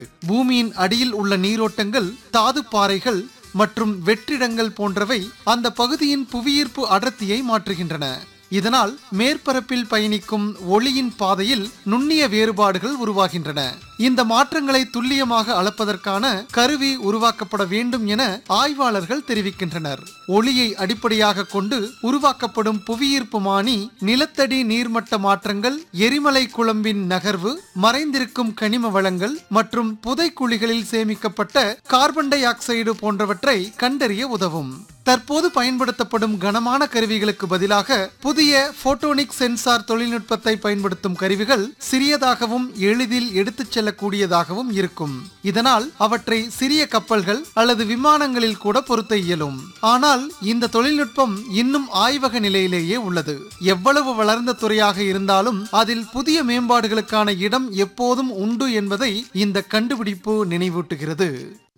பூமியின் அடியில் உள்ள நீரோட்டங்கள் தாது பாறைகள் மற்றும் வெற்றிடங்கள் போன்றவை அந்த பகுதியின் புவியீர்ப்பு அடர்த்தியை மாற்றுகின்றன இதனால் மேற்பரப்பில் பயணிக்கும் ஒளியின் பாதையில் நுண்ணிய வேறுபாடுகள் உருவாகின்றன இந்த மாற்றங்களை துல்லியமாக அளப்பதற்கான கருவி உருவாக்கப்பட வேண்டும் என ஆய்வாளர்கள் தெரிவிக்கின்றனர் ஒளியை அடிப்படையாக கொண்டு உருவாக்கப்படும் புவியீர்ப்பு மானி நிலத்தடி நீர்மட்ட மாற்றங்கள் எரிமலை குழம்பின் நகர்வு மறைந்திருக்கும் கனிம வளங்கள் மற்றும் புதைக்குழிகளில் சேமிக்கப்பட்ட கார்பன் டை ஆக்சைடு போன்றவற்றை கண்டறிய உதவும் தற்போது பயன்படுத்தப்படும் கனமான கருவிகளுக்கு பதிலாக புதிய போட்டோனிக் சென்சார் தொழில்நுட்பத்தை பயன்படுத்தும் கருவிகள் சிறியதாகவும் எளிதில் எடுத்துச் செல்லக்கூடியதாகவும் இருக்கும் இதனால் அவற்றை சிறிய கப்பல்கள் அல்லது விமானங்களில் கூட பொருத்த இயலும் ஆனால் இந்த தொழில்நுட்பம் இன்னும் ஆய்வக நிலையிலேயே உள்ளது எவ்வளவு வளர்ந்த துறையாக இருந்தாலும் அதில் புதிய மேம்பாடுகளுக்கான இடம் எப்போதும் உண்டு என்பதை இந்த கண்டுபிடிப்பு நினைவூட்டுகிறது